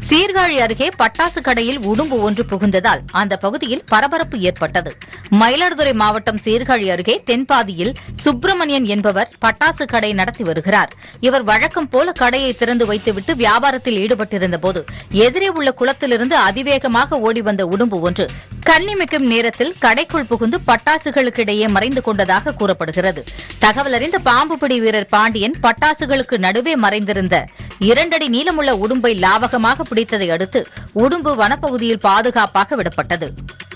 சீர்காழி அருகே பட்டாசு கடையில் உடும்பு ஒன்று புகுந்ததால் அந்த பகுதியில் பரபரப்பு ஏற்பட்டது மயிலாடுதுறை மாவட்டம் சீர்காழி அருகே தென்பாதியில் சுப்பிரமணியன் என்பவர் பட்டாசு கடை நடத்தி வருகிறார் இவர் வழக்கம் போல கடையை திறந்து வைத்துவிட்டு வியாபாரத்தில் ஈடுபட்டிருந்தபோது எதிரே உள்ள குளத்திலிருந்து அதிவேகமாக ஓடி வந்த உடும்பு ஒன்று கண்ணிமிக்கும் நேரத்தில் கடைக்குள் புகுந்து பட்டாசுகளுக்கிடையே மறைந்து கொண்டதாக கூறப்படுகிறது தகவல் அறிந்த பாம்புபிடி வீரர் பாண்டியன் பட்டாசுகளுக்கு நடுவே மறைந்திருந்த இரண்டடி நீளமுள்ள உடும்பை லாவகமாக பிடித்ததை அடுத்து உடும்பு வனப்பகுதியில் பாதுகாப்பாக விடப்பட்டது